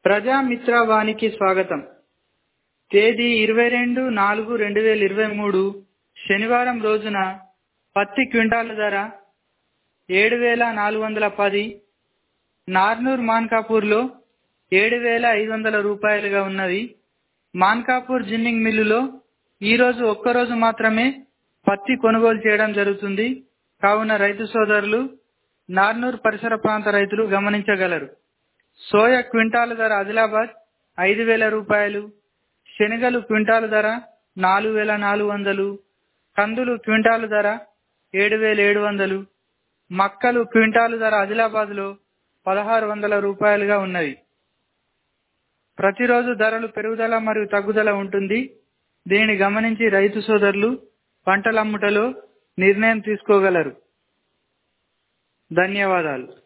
ప్రజామిత్ర వానికి స్వాగతం తేదీ ఇరవై రెండు నాలుగు రెండు వేల ఇరవై మూడు శనివారం రోజున పత్తి క్వింటాలు ధర ఏడు వేల నాలుగు వందల పది నార్నూర్ మాన్కాపూర్లో ఏడు వేల ఐదు వందల రూపాయలుగా ఉన్నది మాన్కాపూర్ జిన్నింగ్ మిల్లులో ఈరోజు ఒక్కరోజు మాత్రమే పత్తి కొనుగోలు చేయడం జరుగుతుంది కావున రైతు సోదరులు నార్నూర్ పరిసర ప్రాంత రైతులు గమనించగలరు సోయా క్వింటాలు ధర ఆదిలాబాద్ ఐదు వేల రూపాయలు శనగలు క్వింటాలు ధర నాలుగు వేల నాలుగు వందలు కందులు క్వింటాలు ధర ఏడు వేల ఏడు వందలు మక్కలు క్వింటాలు ధర ఆదిలాబాద్లో పదహారు వందల రూపాయలుగా ఉన్నవి ప్రతిరోజు ధరలు పెరుగుదల మరియు తగ్గుదల ఉంటుంది దీనిని గమనించి రైతు సోదరులు పంటలమ్ముటలో నిర్ణయం తీసుకోగలరు ధన్యవాదాలు